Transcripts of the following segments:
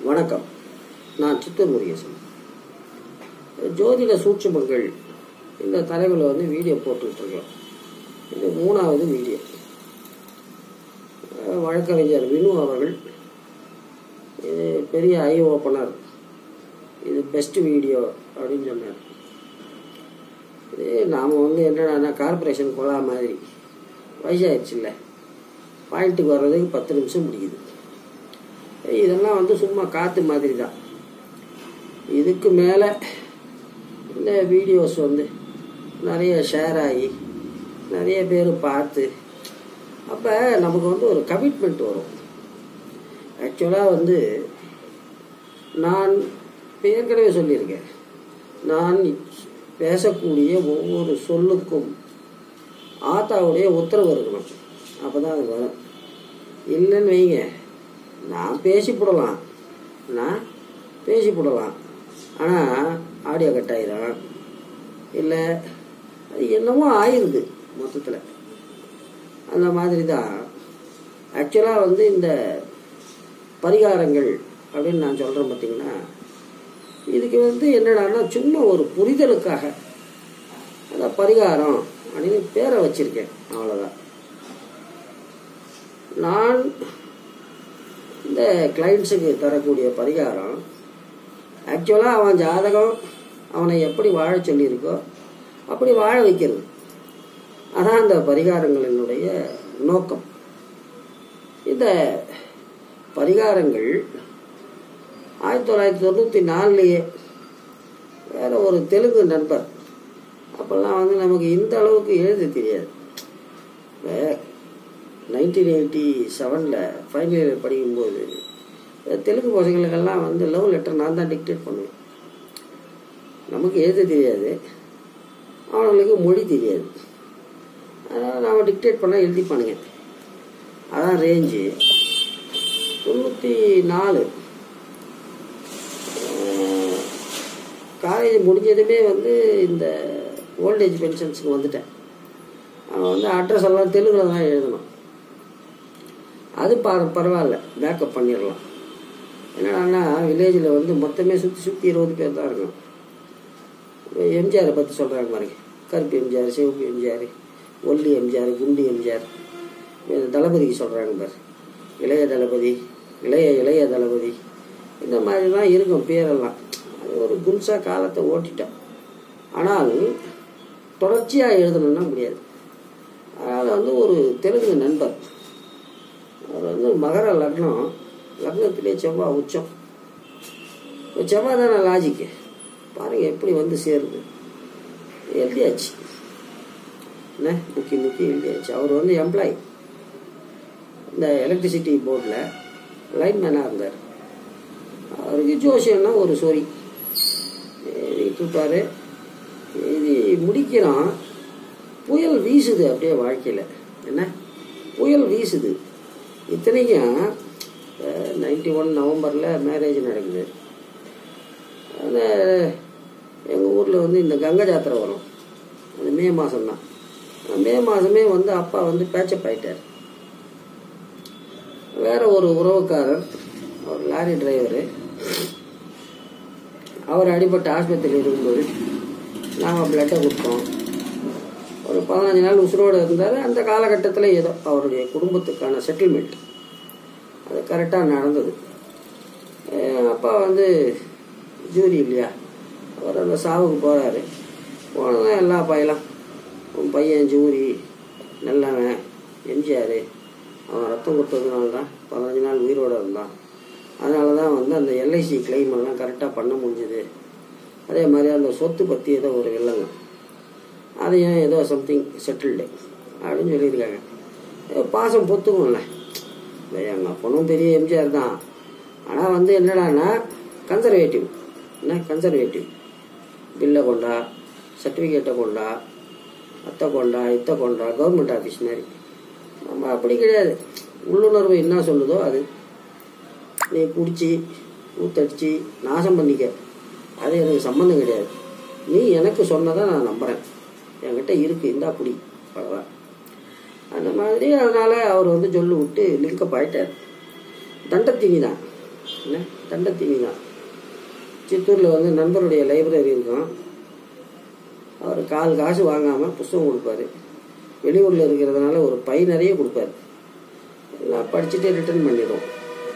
வணக்கம் நான் சித்தூர் முருகேசன் ஜோதிட சூட்சுமங்கள் இந்த தலைவில் வந்து வீடியோ போட்டுக்கிட்டு இருக்கோம் இது மூணாவது வீடியோ அஹ் வழக்கறிஞர் வினு அவர்கள் இது பெரிய ஐ ஓப்பனர் இது பெஸ்ட் வீடியோ அப்படின்னு சொன்னார் இது நாம் வந்து என்னடான்னா கார்பரேஷன் கொலா மாதிரி வயசாயிடுச்சுல்ல பாயிண்ட்டுக்கு வர்றதுக்கு பத்து நிமிஷம் முடியுது இதெல்லாம் வந்து சும்மா காற்று மாதிரி தான் இதுக்கு மேலே இந்த வீடியோஸ் வந்து நிறைய ஷேர் ஆகி நிறைய பேர் பார்த்து அப்போ நமக்கு வந்து ஒரு கமிட்மெண்ட் வரும் ஆக்சுவலாக வந்து நான் இப்ப ஏற்கனவே சொல்லியிருக்கேன் நான் பேசக்கூடிய ஒவ்வொரு சொல்லுக்கும் ஆத்தாவுடைய உத்தரவு இருக்கணும் அப்போ தான் அது வரும் இல்லைன்னு வைங்க நான் பேசி போடலாம் நான் பேசி போடலாம் ஆனால் ஆடியோ கட் ஆயிரும் இல்லை அது என்னமோ ஆயிருது மொத்தத்தில் அந்த மாதிரி தான் ஆக்சுவலாக வந்து இந்த பரிகாரங்கள் அப்படின்னு நான் சொல்கிறேன் பார்த்தீங்கன்னா இதுக்கு வந்து என்னடான்னா சும்மா ஒரு புரிதலுக்காக அந்த பரிகாரம் அப்படின்னு பேரை வச்சிருக்கேன் அவ்வளோதான் நான் இந்த கிளைண்ட்ஸுக்கு தரக்கூடிய பரிகாரம் ஆக்சுவலாக அவன் ஜாதகம் அவனை எப்படி வாழ சொல்லியிருக்கோ அப்படி வாழ வைக்கிறது அதான் அந்த பரிகாரங்களினுடைய நோக்கம் இந்த பரிகாரங்கள் ஆயிரத்தி தொள்ளாயிரத்தி தொண்ணூற்றி நாலுலேயே வேற ஒரு தெலுங்கு நண்பர் அப்போல்லாம் வந்து நமக்கு இந்த அளவுக்கு எழுத தெரியாது நைன்டீன் எயிட்டி செவனில் ஃபைனல் இயர் படிக்கும்போது தெலுங்கு பசங்களுக்கெல்லாம் வந்து லவ் லெட்டர் நான் தான் டிக்டேட் பண்ணுவேன் நமக்கு எழுத தெரியாது அவனுங்களுக்கு மொழி தெரியாது அதனால் நாம் டிக்டேட் பண்ணால் எழுதிப்பானுங்க அதான் ரேஞ்சு தொண்ணூற்றி நாலு காலேஜ் முடிஞ்சதுமே வந்து இந்த ஓல்டேஜ் பென்ஷன்ஸுக்கு வந்துட்டேன் அவன் வந்து அட்ரஸ் எல்லாம் தெலுங்கில் தான் எழுதணும் அது பா பரவாயில்ல பேக்கப் பண்ணிடலாம் என்னடான்னா வில்லேஜில் வந்து மொத்தமே சுற்றி சுற்றி இருபது பேர் தான் இருக்கும் எம்ஜிஆரை பற்றி சொல்கிறாங்க பாருங்க கருப்பு எம்ஜிஆர் சிவப்பு எம்ஜிஆர் ஒல்லி எம்ஜிஆர் குண்டு எம்ஜிஆர் தளபதிக்கு சொல்கிறாங்க பாரு இளைய தளபதி இளைய இளைய தளபதி இந்த மாதிரி தான் இருக்கும் பேரெல்லாம் அது ஒரு குன்சா காலத்தை ஓட்டிட்டோம் ஆனால் தொடர்ச்சியாக எழுதணும்னா முடியாது அதனால் வந்து ஒரு தெலுங்கு நண்பர் அவர் வந்து மகர லக்னம் லக்னத்திலே செவ்வாய் உச்சம் செவ்வாய் தானே லாஜிக்கு பாருங்கள் எப்படி வந்து சேருது எழுதியாச்சு என்ன முக்கி முக்கி எழுதியாச்சு அவர் வந்து எம்ப்ளாயி இந்த எலக்ட்ரிசிட்டி போர்டில் லைன்மேனாக இருந்தார் அவருக்கு ஜோசியம்னா ஒரு சொறி எழுதிட்டு இருப்பார் எழுதி முடிக்கிறான் புயல் வீசுது அப்படியே வாழ்க்கையில் என்ன புயல் வீசுது இத்தனைக்கும் நைன்டி ஒன் நவம்பரில் மேரேஜ் நடக்குது அந்த எங்கள் ஊரில் வந்து இந்த கங்கை ஜாத்திரை வரும் அது மே மாதம்தான் மே மாதமே வந்து அப்பா வந்து பேச்சப் ஆயிட்டார் வேற ஒரு உறவுக்காரர் அவர் லாரி டிரைவரு அவர் அடிபட்ட ஆஸ்பத்திரியில் இருக்கும்போது நாங்கள் பிளட்டை கொடுத்தோம் ஒரு பதினஞ்சு நாள் உசுரோடு இருந்தார் அந்த காலகட்டத்தில் ஏதோ அவருடைய குடும்பத்துக்கான செட்டில்மெண்ட் அது கரெக்டாக நடந்தது அப்பா வந்து ஜூரி இல்லையா அவர் அந்த சாவுக்கு போகிறாரு போனதான் எல்லா பையலாம் உன் பையன் ஜூரி நல்லவன் எம்ஜிஆர் அவன் ரத்தம் கொடுத்ததுனால தான் பதினஞ்சு நாள் உயிரோடு இருந்தான் அதனால தான் வந்து அந்த எல்ஐசி கிளைம் எல்லாம் கரெக்டாக பண்ண முடிஞ்சுது அதே மாதிரி அந்த சொத்து பற்றி ஏதோ ஒரு வில்லங்க அதையும் ஏதோ சம்திங் செட்டில்டு அப்படின்னு சொல்லியிருக்காங்க பாசம் பொத்துக்கும்ல எங்கள் அப்பனும் பெரிய எம்ஜிஆர் தான் ஆனால் வந்து என்னடான்னா கன்சர்வேட்டிவ் என்ன கன்சர்வேட்டிவ் பில்லை கொண்டா சர்டிஃபிகேட்டை கொண்டா அத்தை கொண்டா இத்தை கொண்டா கவர்மெண்ட் ஆஃபீஸ் மாதிரி நம்ம அப்படி கிடையாது உள்ளுணர்வு என்ன சொல்லுதோ அது நீ குடிச்சு ஊத்தடிச்சு நாசம் பண்ணிக்க அது எனக்கு சம்மந்தம் கிடையாது நீ எனக்கு சொன்னதை நான் நம்புகிறேன் என்கிட்ட இருக்கு இந்தா குடி அவ்வளோதான் அந்த மாதிரி அதனால் அவர் வந்து சொல்லி விட்டு லிங்கப் ஆயிட்டார் தண்டத்தீனி தான் என்ன தண்டத்தீனி தான் சித்தூரில் வந்து நண்பருடைய லைப்ரரி இருக்கும் அவர் கால் காசு வாங்காமல் புஸ்தகம் கொடுப்பாரு வெளியூரில் இருக்கிறதுனால ஒரு பை நிறைய கொடுப்பாரு எல்லாம் படிச்சுட்டே ரிட்டர்ன் பண்ணிடும்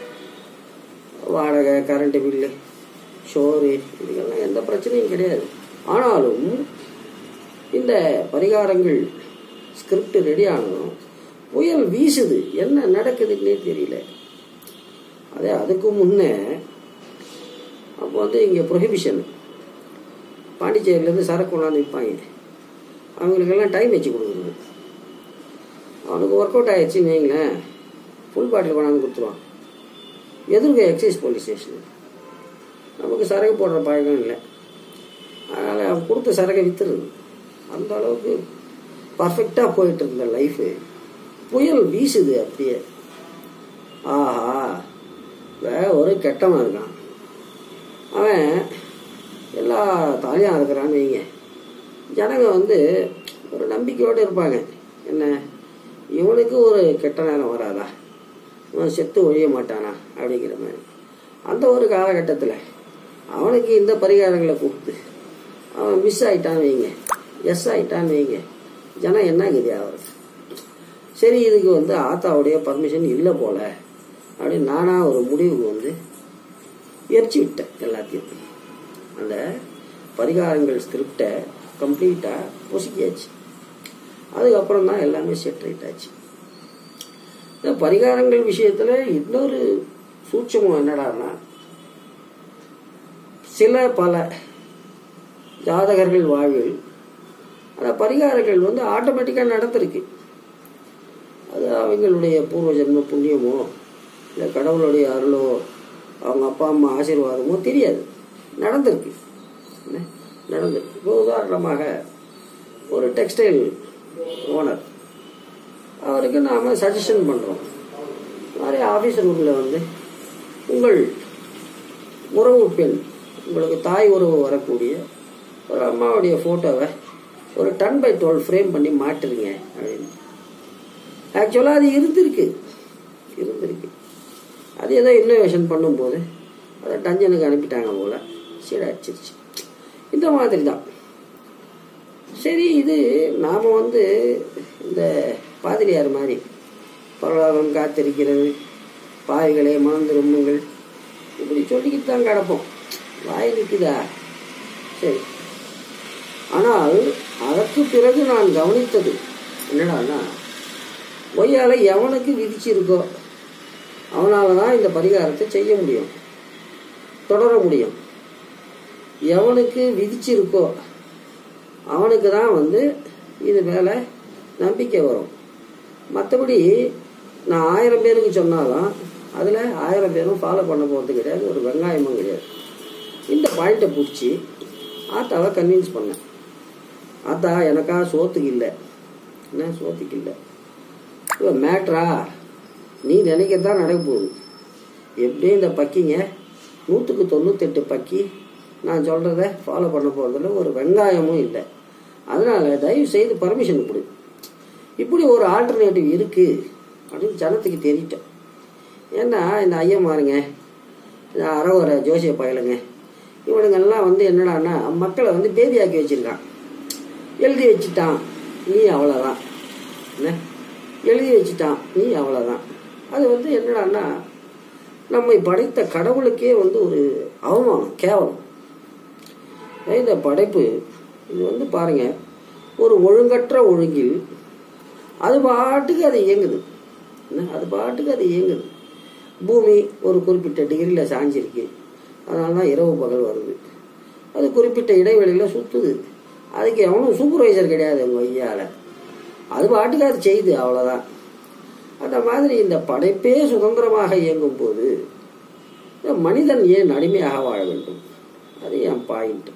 வாடகை கரண்ட்டு பில்லு ஷோரு இதுக்கெல்லாம் எந்த பிரச்சனையும் கிடையாது ஆனாலும் இந்த பரிகாரங்கள் ஸ்கிரிப்ட் ரெடி ஆனதும் புயல் வீசுது என்ன நடக்குதுன்னே தெரியல அதே அதுக்கு முன்னே அப்போ வந்து இங்கே ப்ரொஹிபிஷன் பாண்டிச்சேரியிலேருந்து சரக்கு கொண்டாந்து விற்பாங்க அவங்களுக்கெல்லாம் டைம் வச்சு கொடுக்குறது அவனுக்கு ஒர்க் அவுட் ஆயிடுச்சுன்னு வைங்களேன் ஃபுல் பாட்டில் கொண்டாந்து கொடுத்துருவான் எதிர்க்க எக்ஸைஸ் போலீஸ் ஸ்டேஷன் நமக்கு சரக்கு போடுற பழக்கம் இல்லை அதனால் அவன் கொடுத்த சரக்கை வித்துருது அந்த அளவுக்கு பர்ஃபெக்டாக போயிட்டு இருந்த லைஃபு புயல் வீசுது அப்படியே ஆஹா வே ஒரு கெட்டவன் இருக்கான் அவன் எல்லா தாலியாக இருக்கிறான்னு வைங்க ஜனங்க வந்து ஒரு நம்பிக்கையோடு இருப்பாங்க என்ன இவனுக்கு ஒரு கெட்ட நேரம் வராதா இவன் செத்து ஒழிய மாட்டானா அப்படிங்கிற மாதிரி அந்த ஒரு காலகட்டத்தில் அவனுக்கு இந்த பரிகாரங்களை கொடுத்து அவன் மிஸ் ஆயிட்டான்னு வைங்க எஸ் ஆயிட்டான்னு வைங்க ஜனம் என்ன கதி அவருக்கு சரி இதுக்கு வந்து ஆத்தாவுடைய பர்மிஷன் இல்லை போல அப்படின்னு நானாக ஒரு முடிவுக்கு வந்து எரிச்சு விட்டேன் எல்லாத்தையும் அந்த பரிகாரங்கள் ஸ்கிரிப்டை கம்ப்ளீட்டாக பொசுக்கியாச்சு அதுக்கப்புறம் தான் எல்லாமே செட் ஆயிட்டாச்சு இந்த பரிகாரங்கள் விஷயத்தில் இன்னொரு சூட்சமம் என்னடான்னா சில பல ஜாதகர்கள் வாழ்வில் அந்த பரிகாரங்கள் வந்து ஆட்டோமேட்டிக்காக நடந்திருக்கு அது அவங்களுடைய பூர்வ ஜென்ம புண்ணியமோ இல்லை கடவுளுடைய அருளோ அவங்க அப்பா அம்மா ஆசீர்வாதமோ தெரியாது நடந்திருக்கு என்ன நடந்திருக்கு இப்போ உதாரணமாக ஒரு டெக்ஸ்டைல் ஓனர் அவருக்கு நாம் சஜஷன் பண்ணுறோம் மாதிரி ஆஃபீஸ் ரூமில் வந்து உங்கள் உறவு பெண் உங்களுக்கு தாய் உறவு வரக்கூடிய ஒரு அம்மாவுடைய ஃபோட்டோவை ஒரு டன் பை டுவெல் ஃப்ரேம் பண்ணி மாட்டுருங்க அப்படின்னு ஆக்சுவலாக அது இருந்திருக்கு இருந்திருக்கு அது ஏதோ இன்னோவேஷன் பண்ணும்போது அதை டஞ்சனுக்கு அனுப்பிட்டாங்க போல சீடாச்சிருச்சு இந்த மாதிரி தான் சரி இது நாம் வந்து இந்த பாதிரியார் மாதிரி பரலோகம் காத்திருக்கிறது பாவிகளே மனம் திரும்புங்கள் இப்படி சொல்லிக்கிட்டு தான் கிடப்போம் வாய் நிற்குதா சரி ஆனால் அதற்கு பிறகு நான் கவனித்தது என்னடான்னா பொய்யால எவனுக்கு விதிச்சிருக்கோ அவனால தான் இந்த பரிகாரத்தை செய்ய முடியும் தொடர முடியும் எவனுக்கு விதிச்சிருக்கோ அவனுக்கு தான் வந்து இது மேலே நம்பிக்கை வரும் மற்றபடி நான் ஆயிரம் பேருக்கு சொன்னாலும் அதில் ஆயிரம் பேரும் ஃபாலோ பண்ண போகிறது கிடையாது ஒரு வெங்காயமும் கிடையாது இந்த பாயிண்ட்டை பிடிச்சி ஆத்தாவை கன்வின்ஸ் பண்ணேன் ஆத்தா எனக்கா சோத்துக்கு இல்லை என்ன சோத்துக்கு இல்லை இப்போ மேட்ரா நீ நினைக்கிறதான் நடக்க போகுது எப்படியும் இந்த பக்கிங்க நூற்றுக்கு தொண்ணூத்தெட்டு பக்கி நான் சொல்கிறத ஃபாலோ பண்ண போகிறதுல ஒரு வெங்காயமும் இல்லை அதனால் தயவு செய்து பர்மிஷன் கொடு இப்படி ஒரு ஆல்டர்னேட்டிவ் இருக்குது அப்படின்னு ஜனத்துக்கு தெரியிட்டேன் ஏன்னா இந்த ஐயமாருங்க இந்த அறவர ஜோசிய பயலுங்க இவனுங்கெல்லாம் வந்து என்னடான்னா மக்களை வந்து பேதியாக்கி வச்சிருக்கான் எழுதி வச்சுட்டான் நீ அவ்வளோதான் என்ன எழுதி வச்சுட்டான் நீ அவ்வளோதான் அது வந்து என்னடான்னா நம்மை படைத்த கடவுளுக்கே வந்து ஒரு அவமானம் கேவலம் இந்த படைப்பு இது வந்து பாருங்க ஒரு ஒழுங்கற்ற ஒழுங்கில் அது பாட்டுக்கு அது இயங்குது என்ன அது பாட்டுக்கு அது இயங்குது பூமி ஒரு குறிப்பிட்ட டிகிரியில் சாஞ்சிருக்கு அதனால தான் இரவு பகல் வருது அது குறிப்பிட்ட இடைவெளியில் சுற்றுது அதுக்கு எவனும் சூப்பர்வைசர் கிடையாது உங்கள் ஐயாவில் அது பாட்டுக்கு அது செய்யுது அவ்வளோதான் அந்த மாதிரி இந்த படைப்பே சுதந்திரமாக இயங்கும் போது மனிதன் ஏன் அடிமையாக வாழ வேண்டும் அது என் பாயிண்ட்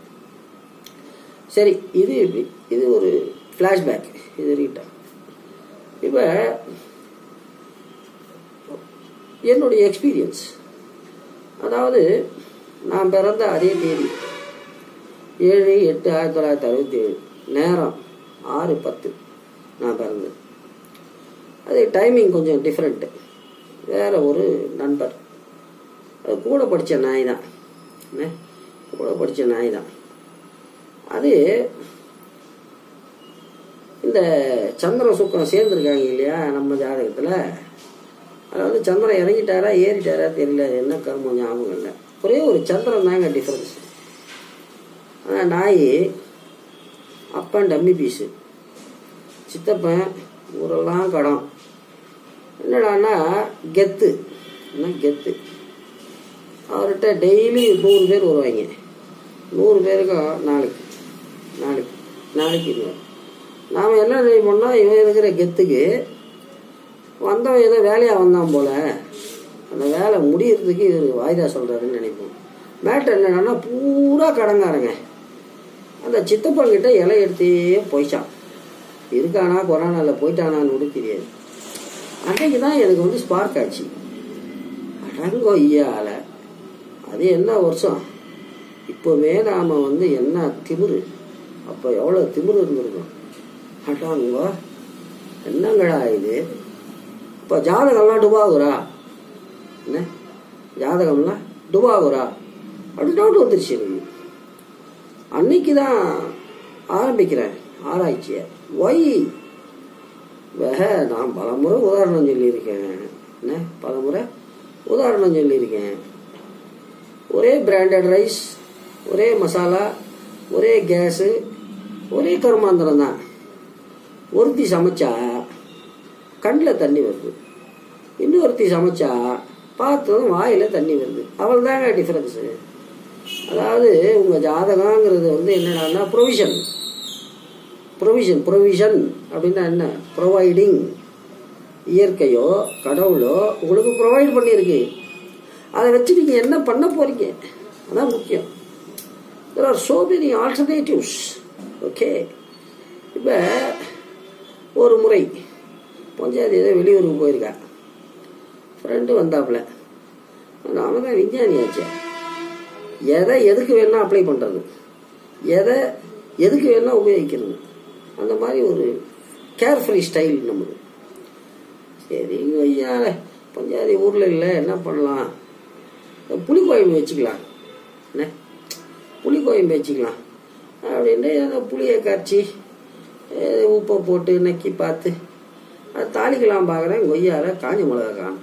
சரி இது இது ஒரு ஃப்ளாஷ்பேக் இது ரீட்டா இப்போ என்னுடைய எக்ஸ்பீரியன்ஸ் அதாவது நான் பிறந்த அதே தேதி ஏழு எட்டு ஆயிரத்தி தொள்ளாயிரத்தி அறுபத்தி ஏழு நேரம் ஆறு பத்து நான் பிறந்தது அது டைமிங் கொஞ்சம் டிஃப்ரெண்ட்டு வேற ஒரு நண்பர் அது கூட படித்த நாய் தான் என்ன கூட படித்த நாய் தான் அது இந்த சந்திர சுக்கம் சேர்ந்துருக்காங்க இல்லையா நம்ம ஜாதகத்தில் அதில் வந்து சந்திரன் இறங்கிட்டாரா ஏறிட்டாரா தெரியல அது என்ன கர்மம் ஞாபகம் இல்லை ஒரே ஒரு சந்திரன் தாங்க டிஃப்ரென்ஸ் ஆனால் நாய் அப்பன் டம்மி பீஸு சித்தப்பன் ஊரெல்லாம் கடம் என்னடான்னா கெத்து என்ன கெத்து அவர்கிட்ட டெய்லி நூறு பேர் வருவாங்க நூறு பேருக்கும் நாளைக்கு நாளைக்கு நாளைக்கு இருவார் நாம் என்ன நினைப்போம்னா இவன் இருக்கிற கெத்துக்கு வந்தவன் ஏதோ வேலையாக வந்தான் போல அந்த வேலை முடியறதுக்கு இவர் வாய்தா சொல்கிறாருன்னு நினைப்போம் மேட்டர் என்னன்னா பூரா கடங்காரங்க அந்த சித்தப்பங்கிட்ட இலை எடுத்தே போயிச்சான் இருக்கானா கொரோனாவில் போயிட்டானான்னு கூட தெரியாது அன்றைக்கு தான் எனக்கு வந்து ஸ்பார்க் ஆச்சு அடங்கோ ஐயால அது என்ன வருஷம் இப்போவே நாம் வந்து என்ன திமிரு அப்போ எவ்வளோ திமிரு இருந்திருக்கும் அடாங்கோ என்னங்கடா இது இப்போ ஜாதகம்லாம் டுபாகுரா என்ன ஜாதகம்லாம் டுபாகுரா அப்படி டவுட் வந்துருச்சு எனக்கு அன்னைக்கு தான் ஆரம்பிக்கிறேன் ஆராய்ச்சியை ஒய் வேக நான் பலமுறை உதாரணம் சொல்லியிருக்கேன் என்ன பலமுறை உதாரணம் சொல்லியிருக்கேன் ஒரே பிராண்டட் ரைஸ் ஒரே மசாலா ஒரே கேஸு ஒரே கருமாந்திரம் தான் ஒருத்தி சமைச்சா கண்ணில் தண்ணி வருது இன்னொருத்தி சமைச்சா பார்த்ததும் வாயில் தண்ணி வருது அவள் தாங்க டிஃப்ரென்ஸு அதாவது உங்கள் ஜாதகங்கிறது வந்து என்னடான்னா ப்ரொவிஷன் ப்ரொவிஷன் ப்ரொவிஷன் அப்படின்னா என்ன ப்ரொவைடிங் இயற்கையோ கடவுளோ உங்களுக்கு ப்ரொவைட் பண்ணியிருக்கு அதை வச்சு நீங்கள் என்ன பண்ண போறீங்க அதான் முக்கியம் there are so many alternatives okay இப்போ ஒரு முறை பஞ்சாயத்து ஏதோ வெளியூருக்கு போயிருக்கா ஃப்ரெண்டு வந்தாப்புல நாம தான் விஞ்ஞானியாச்சே எதை எதுக்கு வேணா அப்ளை பண்ணுறது எதை எதுக்கு வேணா உபயோகிக்கிறது அந்த மாதிரி ஒரு கேர்ஃப்ரீ ஸ்டைல் நம்மளுக்கு சரி ஐயா பஞ்சாதி ஊரில் இல்லை என்ன பண்ணலாம் புளிக்குழம்பு வச்சுக்கலாம் என்ன புளிக்குழம்பு வச்சுக்கலாம் அப்படின்ட்டு அந்த புளியை கரைச்சி உப்பை போட்டு நக்கி பார்த்து அது தாளிக்கலாம் பார்க்குறேன் கொய்யால காஞ்ச மிளகா காணும்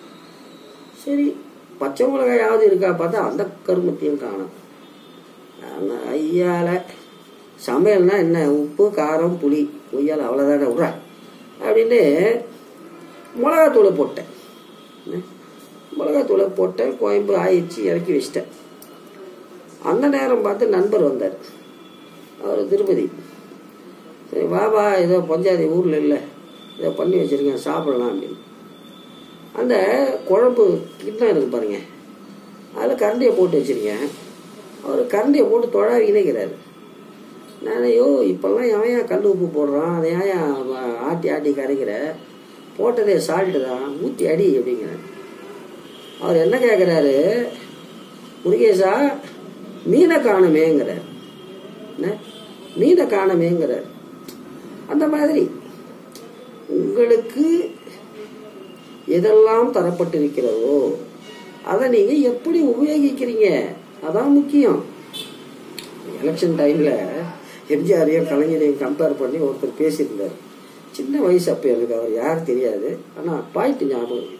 சரி பச்சை மிளகாயாவது இருக்கா பார்த்தா அந்த கருமத்தையும் காணும் அந்த ஐயால சமையல்னா என்ன உப்பு காரம் புளி கொய்யால அவ்வளோதானே விட்றா அப்படின்னு மிளகாத்தூளை போட்டேன் மிளகாத்தூளை போட்டேன் கோயம்பு ஆயிடுச்சு இறக்கி வச்சிட்டேன் அந்த நேரம் பார்த்து நண்பர் வந்தார் அவர் திருப்பதி சரி பாபா ஏதோ பஞ்சாதி ஊரில் இல்லை ஏதோ பண்ணி வச்சுருக்கேன் சாப்பிடலாம் அப்படின்னு அந்த குழம்பு கிண்ணம் இருக்கு பாருங்க அதில் கரண்டியை போட்டு வச்சுருக்கேன் அவர் கரண்டியை போட்டு தொழாவி இணைக்கிறாரு நான் ஐயோ இப்போல்லாம் எவன் ஏன் கல் உப்பு போடுறான் அதை ஏன் ஆட்டி ஆட்டி கரைக்கிற போட்டதே சால்ட்டு தான் ஊற்றி அடி அப்படிங்கிறார் அவர் என்ன கேட்குறாரு முருகேசா மீனை காணமேங்கிறார் என்ன மீனை காணமேங்கிறார் அந்த மாதிரி உங்களுக்கு எதெல்லாம் தரப்பட்டிருக்கிறதோ அதை நீங்கள் எப்படி உபயோகிக்கிறீங்க அதான் முக்கியம் எலெக்ஷன் டைமில் எம்ஜிஆரையும் கலைஞரையும் கம்பேர் பண்ணி ஒருத்தர் பேசியிருந்தார் சின்ன வயசு அப்போ எனக்கு அவர் யார் தெரியாது ஆனால் பாயிண்ட் ஞாபகம்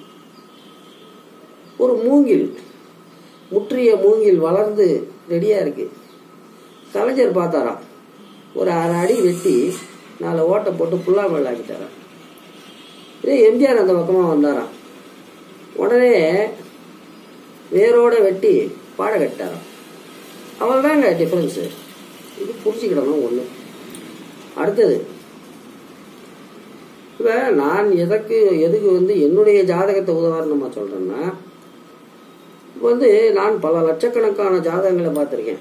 ஒரு மூங்கில் முற்றிய மூங்கில் வளர்ந்து ரெடியாக இருக்கு கலைஞர் பார்த்தாராம் ஒரு அரை அடி வெட்டி நாலு ஓட்டை போட்டு புல்லாமல் ஆக்கிட்டாராம் இதே எம்ஜிஆர் அந்த பக்கமாக வந்தாராம் உடனே வேரோட வெட்டி பாட கட்டாராம் அவள் தாங்க டிஃப்ரென்ஸு இது புரிஞ்சுக்கிடணும் ஒன்று அடுத்தது இப்போ நான் எதற்கு எதுக்கு வந்து என்னுடைய ஜாதகத்தை உதாரணமாக சொல்கிறேன்னா இப்போ வந்து நான் பல லட்சக்கணக்கான ஜாதகங்களை பார்த்துருக்கேன்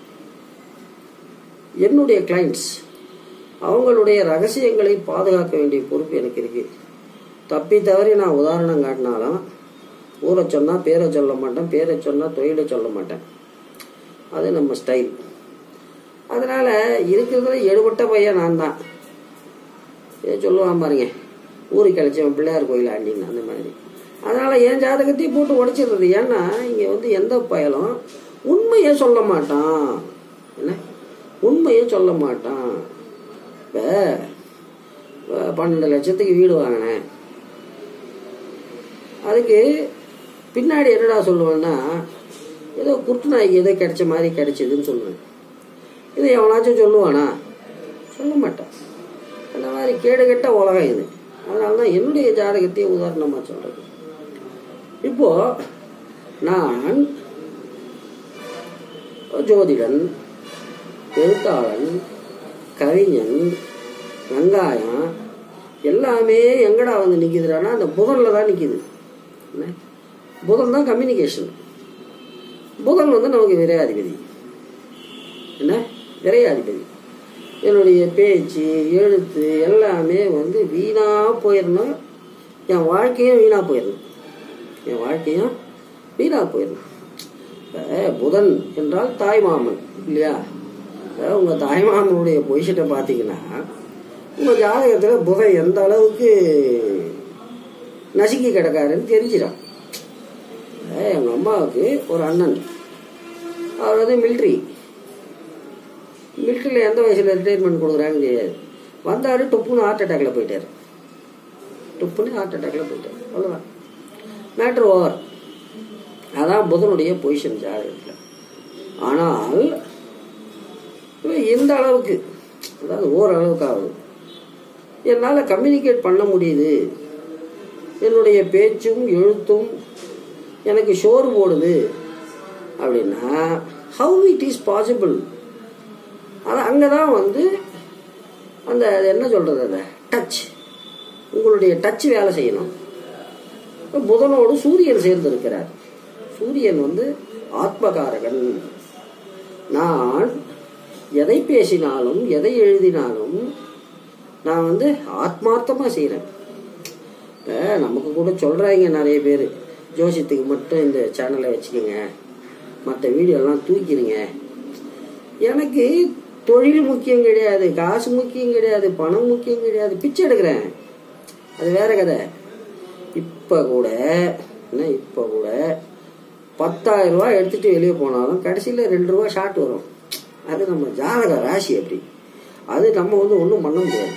என்னுடைய கிளைண்ட்ஸ் அவங்களுடைய ரகசியங்களை பாதுகாக்க வேண்டிய பொறுப்பு எனக்கு இருக்கு தப்பி தவறி நான் உதாரணம் காட்டினாலும் ஊரை சொன்னால் பேரை சொல்ல மாட்டேன் பேரை சொன்னால் தொழிலை சொல்ல மாட்டேன் அது நம்ம ஸ்டைல் அதனால் இருக்கிறதுல எடுபட்ட பையன் நான் தான் ஏ சொல்லுவான் பாருங்க ஊருக்கு கழிச்சவன் பிள்ளையார் கோயில் ஆண்டின்னு அந்த மாதிரி அதனால என் ஜாதகத்தையும் போட்டு உடைச்சிடுறது ஏன்னா இங்க வந்து எந்த பயலும் உண்மையை சொல்ல மாட்டான் என்ன உண்மையை சொல்ல மாட்டான் இப்போ பன்னெண்டு லட்சத்துக்கு வீடு வாங்கினேன் அதுக்கு பின்னாடி என்னடா சொல்லுவேன்னா ஏதோ குருட்டு நாய்க்கு ஏதோ கிடைச்ச மாதிரி கிடைச்சதுன்னு சொல்லுவேன் இது எவனாச்சும் சொல்லுவானா சொல்ல மாட்டான் அந்த மாதிரி கேடு கெட்ட உலகம் இது அதனால தான் என்னுடைய ஜாதகத்தையே உதாரணமாக சொல்றது இப்போ நான் ஜோதிடன் எழுத்தாளன் கவிஞன் வெங்காயம் எல்லாமே எங்கடா வந்து நிற்கிதுடானா அந்த புதனில் தான் நிற்கிது என்ன புதன் தான் கம்யூனிகேஷன் புதன் வந்து நமக்கு விரையாதிபதி என்ன விரையாதிபதி என்னுடைய பேச்சு எழுத்து எல்லாமே வந்து வீணாக போயிடணும் என் வாழ்க்கையும் வீணாக போயிடணும் என் வாழ்க்கையும் வீணாக போயிடணும் இப்போ புதன் என்றால் தாய்மாமன் இல்லையா உங்கள் தாய்மாமனுடைய பொசிஷனை பார்த்தீங்கன்னா உங்கள் ஜாதகத்தில் புதன் எந்த அளவுக்கு நசுக்கி கிடக்காருன்னு தெரிஞ்சிடும் எங்கள் அம்மாவுக்கு ஒரு அண்ணன் அவர் வந்து மிலிட்ரி மிலிட்ரியில் எந்த வயசில் ரிட்டைர்மெண்ட் கொடுக்குறாங்கன்னு தெரியாது வந்தார் டொப்புன்னு ஹார்ட் அட்டாக்ல போயிட்டார் டொப்புன்னு ஹார்ட் அட்டாக்ல போயிட்டார் அவ்வளோதான் மேட்ரு ஓவர் அதான் புதனுடைய பொசிஷன் ஜாதகத்தில் ஆனால் இந்த அளவுக்கு அதாவது ஓரளவுக்கு ஆகுது என்னால் கம்யூனிகேட் பண்ண முடியுது என்னுடைய பேச்சும் எழுத்தும் எனக்கு ஷோர் போடுது அப்படின்னா ஹவு இட் இஸ் பாசிபிள் அது அங்கே தான் வந்து அந்த அது என்ன சொல்கிறது அதை டச் உங்களுடைய டச் வேலை செய்யணும் புதனோடு சூரியன் சேர்ந்திருக்கிறார் சூரியன் வந்து ஆத்மகாரகன் நான் எதை பேசினாலும் எதை எழுதினாலும் நான் வந்து ஆத்மார்த்தமாக செய்கிறேன் இப்போ நமக்கு கூட சொல்கிறாங்க நிறைய பேர் ஜோசியத்துக்கு மட்டும் இந்த சேனலை வச்சுக்கோங்க மற்ற வீடியோலாம் தூக்கிடுங்க எனக்கு தொழில் முக்கியம் கிடையாது காசு முக்கியம் கிடையாது பணம் முக்கியம் கிடையாது பிச்சை எடுக்கிறேன் அது வேற கதை இப்போ கூட என்ன இப்போ கூட பத்தாயிரம் ரூபாய் எடுத்துட்டு வெளியே போனாலும் கடைசியில் ரெண்டு ரூபா ஷார்ட் வரும் அது நம்ம ஜாதக ராசி அப்படி அது நம்ம வந்து ஒன்றும் பண்ண முடியாது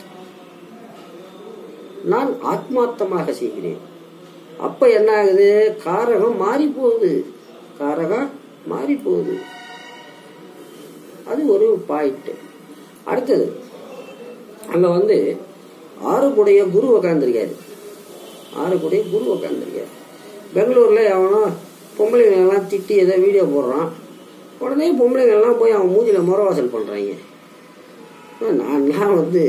நான் ஆத்மார்த்தமாக செய்கிறேன் அப்ப என்ன ஆகுது காரகம் மாறி போகுது காரகம் மாறி போகுது அது ஒரு பாயிண்ட் அடுத்தது அங்க வந்து ஆறு கூடைய குரு உக்காந்துருக்காரு ஆறு கூடைய குரு உக்காந்துருக்காரு பெங்களூர்ல அவனா பொம்பளைங்க எல்லாம் திட்டி ஏதோ வீடியோ போடுறான் உடனே பொம்பளைங்க எல்லாம் போய் அவன் மூஞ்சில முறவாசல் பண்றாங்க நான் வந்து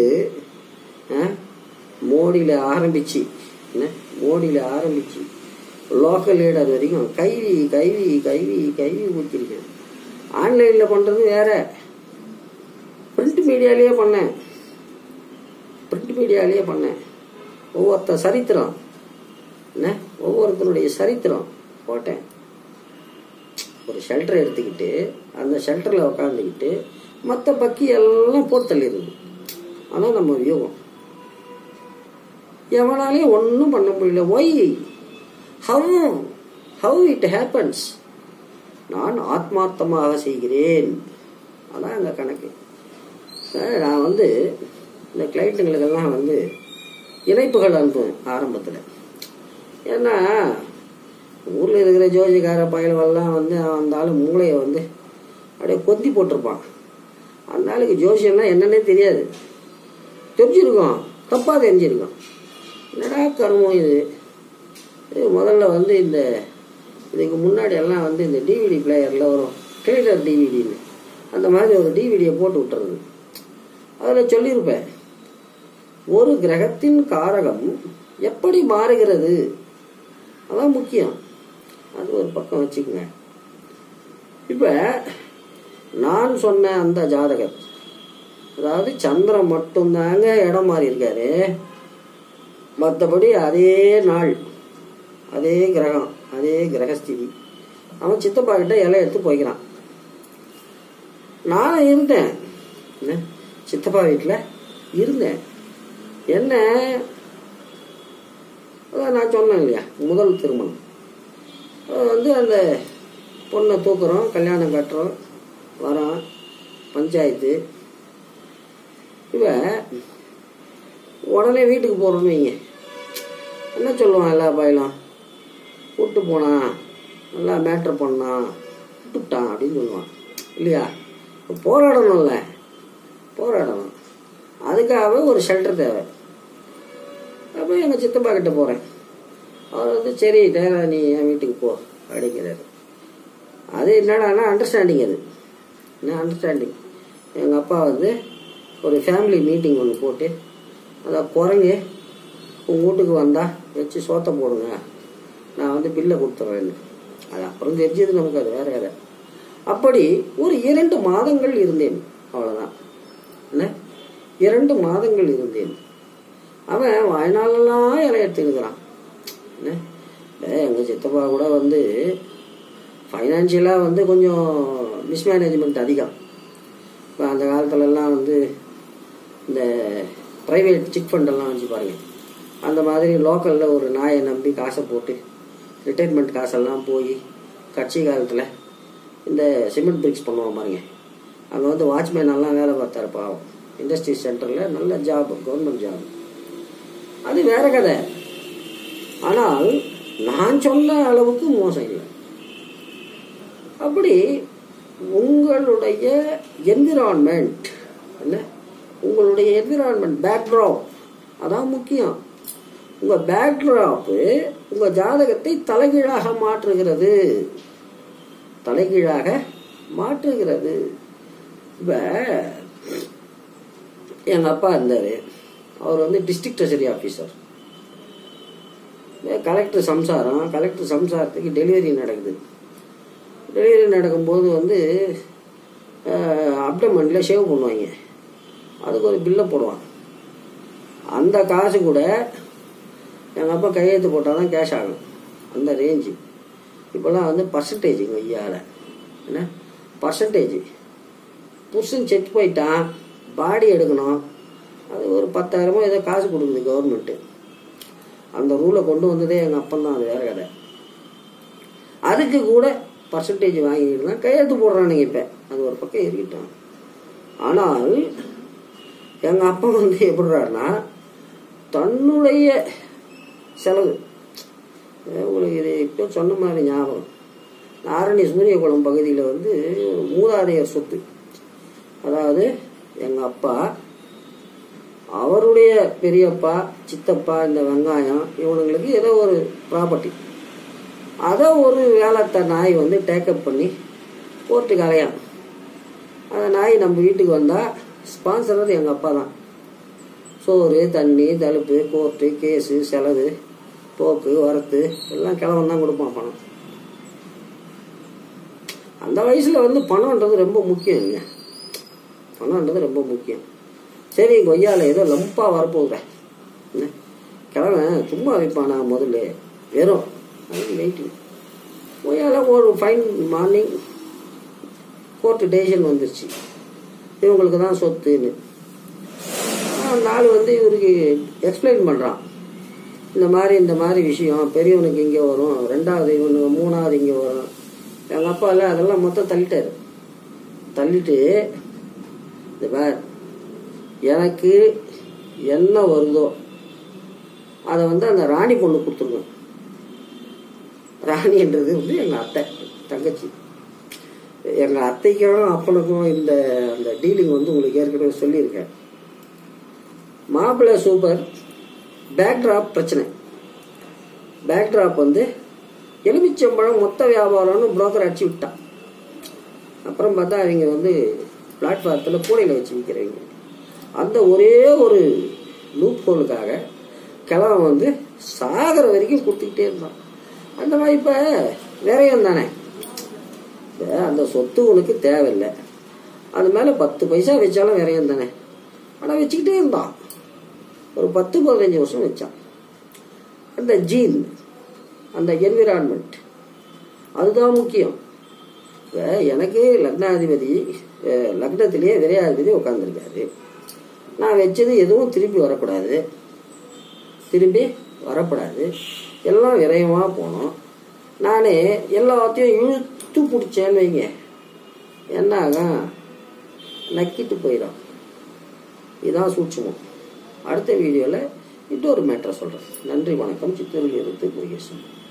மோடியில் ஆரம்பிச்சு என்ன மோடியில் ஆரம்பிச்சு லோக்கல் லீடர் வரைக்கும் கைவி கைவி கைவி கைவி ஊற்றிருக்கேன் ஆன்லைனில் பண்ணுறது வேற பிரிண்ட் மீடியாலேயே பண்ணேன் பிரிண்ட் மீடியாலேயே பண்ணேன் ஒவ்வொருத்த சரித்திரம் என்ன ஒவ்வொருத்தனுடைய சரித்திரம் போட்டேன் ஒரு ஷெல்டரை எடுத்துக்கிட்டு அந்த ஷெல்டரில் உட்காந்துக்கிட்டு மற்ற பக்கி எல்லாம் போட்டு தள்ளிடுது ஆனால் நம்ம வியூகம் எவனாலையும் ஒன்றும் பண்ண முடியல why how how it happens நான் ஆத்மார்த்தமாக செய்கிறேன் அதான் அங்கே கணக்கு நான் வந்து இந்த கிளைண்ட்டுங்களுக்கெல்லாம் வந்து இணைப்புகள் அனுப்புவேன் ஆரம்பத்தில் ஏன்னா ஊரில் இருக்கிற ஜோதிகார பயல்கள்லாம் வந்து அந்த ஆள் மூளையை வந்து அப்படியே கொத்தி போட்டிருப்பான் அந்த ஆளுக்கு ஜோசியம்னா என்னன்னே தெரியாது தெரிஞ்சிருக்கோம் தப்பாக தெரிஞ்சிருக்கோம் என்னடா கருமம் இது இது முதல்ல வந்து இந்த இதுக்கு முன்னாடி எல்லாம் வந்து இந்த டிவிடி பிளேயரில் வரும் ட்ரெய்லர் டிவிடின்னு அந்த மாதிரி ஒரு டிவிடியை போட்டு விட்டுறது அதில் சொல்லியிருப்பேன் ஒரு கிரகத்தின் காரகம் எப்படி மாறுகிறது அதான் முக்கியம் அது ஒரு பக்கம் வச்சுக்கோங்க இப்போ நான் சொன்ன அந்த ஜாதகர் அதாவது சந்திரன் மட்டும்தாங்க இடம் மாறி இருக்காரு மற்றபடி அதே நாள் அதே கிரகம் அதே கிரகஸ்திதி அவன் சித்தப்பா கிட்ட இலை எடுத்து போய்க்கிறான் நானும் இருந்தேன் என்ன சித்தப்பா வீட்டில் இருந்தேன் என்ன அதான் நான் சொன்னேன் இல்லையா முதல் திருமணம் அது வந்து அந்த பொண்ணை தூக்குறோம் கல்யாணம் கட்டுறோம் வரோம் பஞ்சாயத்து இவ உடனே வீட்டுக்கு போகிறோன்னு வைங்க என்ன சொல்லுவான் எல்லா பாயிலும் கூட்டு போனான் நல்லா மேட்ரு பண்ணான் விட்டுட்டான் அப்படின்னு சொல்லுவான் இல்லையா இப்ப போராடணும்ல போராடணும் அதுக்காக ஒரு ஷெல்டர் தேவை அப்போ எங்கள் சித்தப்பா கிட்ட போகிறேன் அவர் வந்து சரி நேரா நீ என் வீட்டுக்கு போ அப்படிங்கிறாரு அது என்னடான்னா அண்டர்ஸ்டாண்டிங் அது என்ன அண்டர்ஸ்டாண்டிங் எங்கள் அப்பா வந்து ஒரு ஃபேமிலி மீட்டிங் ஒன்று போட்டு அதை குரங்கு உங்கள் வீட்டுக்கு வந்தால் வச்சு சோத்தை போடுங்க நான் வந்து பில்லை கொடுத்துட்றேன்னு அது அப்புறம் தெரிஞ்சது நமக்கு அது வேற கதை அப்படி ஒரு இரண்டு மாதங்கள் இருந்தேன் அவ்வளோதான் என்ன இரண்டு மாதங்கள் இருந்தேன் அவன் வாழ்நாளெல்லாம் இலை எடுத்துருக்கிறான் என்ன எங்கள் சித்தப்பா கூட வந்து ஃபைனான்சியலாக வந்து கொஞ்சம் மிஸ்மேனேஜ்மெண்ட் அதிகம் இப்போ அந்த காலத்துலலாம் வந்து இந்த ப்ரைவேட் சிட் ஃபண்டெல்லாம் வச்சு பாருங்க அந்த மாதிரி லோக்கலில் ஒரு நாயை நம்பி காசை போட்டு ரிட்டைர்மெண்ட் காசெல்லாம் போய் கட்சி காலத்தில் இந்த சிமெண்ட் பிரிக்ஸ் பண்ணுவோம் பாருங்க அங்கே வந்து வாட்ச்மேன் எல்லாம் வேலை பார்த்தாரு பாவம் இண்டஸ்ட்ரி சென்டரில் நல்ல ஜாப் கவர்மெண்ட் ஜாப் அது வேற கதை ஆனால் நான் சொன்ன அளவுக்கு மோசம் இல்லை அப்படி உங்களுடைய என்விரான்மெண்ட் என்ன உங்களுடைய என்விரான்மெண்ட் பேக்ட்ராப் அதான் முக்கியம் உங்க பேக்ட்ராப்பு உங்க ஜாதகத்தை தலைகீழாக மாற்றுகிறது தலைகீழாக மாற்றுகிறது இப்ப எங்க அப்பா இருந்தாரு அவர் வந்து டிஸ்ட்ரிக்ட் ட்ரெஷரி ஆஃபீஸர் கலெக்டர் சம்சாரம் கலெக்டர் சம்சாரத்துக்கு டெலிவரி நடக்குது டெலிவரி நடக்கும்போது வந்து அப்டமனில் ஷேவ் பண்ணுவாங்க அதுக்கு ஒரு பில்லை போடுவான் அந்த காசு கூட எங்கள் அப்பா கையெழுத்து போட்டால் தான் கேஷ் ஆகும் அந்த ரேஞ்சு இப்போல்லாம் வந்து பர்சன்டேஜுங்க ஐயாவில் என்ன பர்சன்டேஜ் புருஷன் செத்து போயிட்டான் பாடி எடுக்கணும் அது ஒரு பத்தாயிரமோ ஏதோ காசு கொடுக்குது கவர்மெண்ட்டு அந்த ரூலை கொண்டு வந்ததே எங்கள் அப்பன் தான் அது வேற கதை அதுக்கு கூட பர்சன்டேஜ் வாங்கிட்டு தான் கையெழுத்து போடுறானுங்க இப்போ அது ஒரு பக்கம் இருக்கட்டும் ஆனால் எங்கள் அப்பா வந்து எப்படிறாருன்னா தன்னுடைய செலவு உங்களுக்கு இது இப்போ சொன்ன மாதிரி ஞாபகம் ஆரணி சூரியகுளம் பகுதியில் வந்து மூதாதையர் சொத்து அதாவது எங்கள் அப்பா அவருடைய பெரியப்பா சித்தப்பா இந்த வெங்காயம் இவனுங்களுக்கு ஏதோ ஒரு ப்ராப்பர்ட்டி அதை ஒரு வேலத்த நாய் வந்து டேக்கப் பண்ணி கோர்ட்டுக்கு அலையான் அந்த நாய் நம்ம வீட்டுக்கு வந்தால் ஸ்பான்சர் அது எங்கள் அப்பா தான் சோறு தண்ணி தழுப்பு கோர்ட்டு கேஸு செலவு போக்கு வரத்து எல்லாம் கிழவன் தான் கொடுப்பான் பணம் அந்த வயசில் வந்து பணம்ன்றது ரொம்ப முக்கியம் இல்லைங்க பணம்ன்றது ரொம்ப முக்கியம் சரி கொய்யால ஏதோ லம்பாக வரப்போகுதே என்ன கிழவன் சும்மா வைப்பானா முதல்ல வெறும் வெயிட்டிங் கொய்யால ஒரு ஃபைன் மார்னிங் கோர்ட்டு டெசிஷன் வந்துருச்சு இவங்களுக்கு தான் சொத்துன்னு நாள் வந்து இவருக்கு எக்ஸ்பிளைன் பண்ணுறான் இந்த மாதிரி இந்த மாதிரி விஷயம் பெரியவனுக்கு இங்கே வரும் ரெண்டாவது இவனுக்கு மூணாவது இங்கே வரும் எங்கள் அப்பா இல்லை அதெல்லாம் மொத்தம் தள்ளிட்டாரு தள்ளிட்டு இந்த பார் எனக்கு என்ன வருதோ அதை வந்து அந்த ராணி பொண்ணு கொடுத்துருக்கோம் ராணின்றது வந்து எங்கள் அத்தை தங்கச்சி எங்கள் அத்தைக்கும் அப்பனுக்கும் இந்த அந்த டீலிங் வந்து உங்களுக்கு ஏற்கனவே சொல்லியிருக்கேன் மாப்பிள்ளை சூப்பர் பேக்ட்ராப் பிரச்சனை பேக்ட்ராப் வந்து எலுமிச்சம்பழம் மொத்த வியாபாரம்னு புரோக்கர் அடிச்சு விட்டான் அப்புறம் பார்த்தா அவங்க வந்து பிளாட்ஃபாரத்தில் கூடையில் வச்சு விற்கிறவங்க அந்த ஒரே ஒரு லூப் ஹோலுக்காக கிழவன் வந்து சாகிற வரைக்கும் கொடுத்துக்கிட்டே இருந்தான் அந்த மாதிரி இப்போ விரயம் தானே இப்போ அந்த சொத்து உனக்கு தேவையில்லை அது மேலே பத்து பைசா வச்சாலும் விரயம் தானே ஆனால் வச்சுக்கிட்டே இருந்தான் ஒரு பத்து பதினஞ்சு வருஷம் வச்சான் அந்த ஜீன் அந்த என்விரான்மெண்ட் அதுதான் முக்கியம் இப்போ எனக்கு லக்னாதிபதி லக்னத்திலேயே விரையாதிபதி உட்காந்துருக்காரு நான் வச்சது எதுவும் திரும்பி வரக்கூடாது திரும்பி வரப்படாது எல்லாம் விரயமாக போகணும் நானே எல்லாத்தையும் இழுத்து பிடிச்சேன்னு வைங்க என்ன ஆகும் நக்கிட்டு போயிடும் இதான் சூட்சமம் அடுத்த வீடியோவில் இன்னொரு மேட்டரை சொல்கிறேன் நன்றி வணக்கம் சித்தூரில் இருந்து முருகேசன்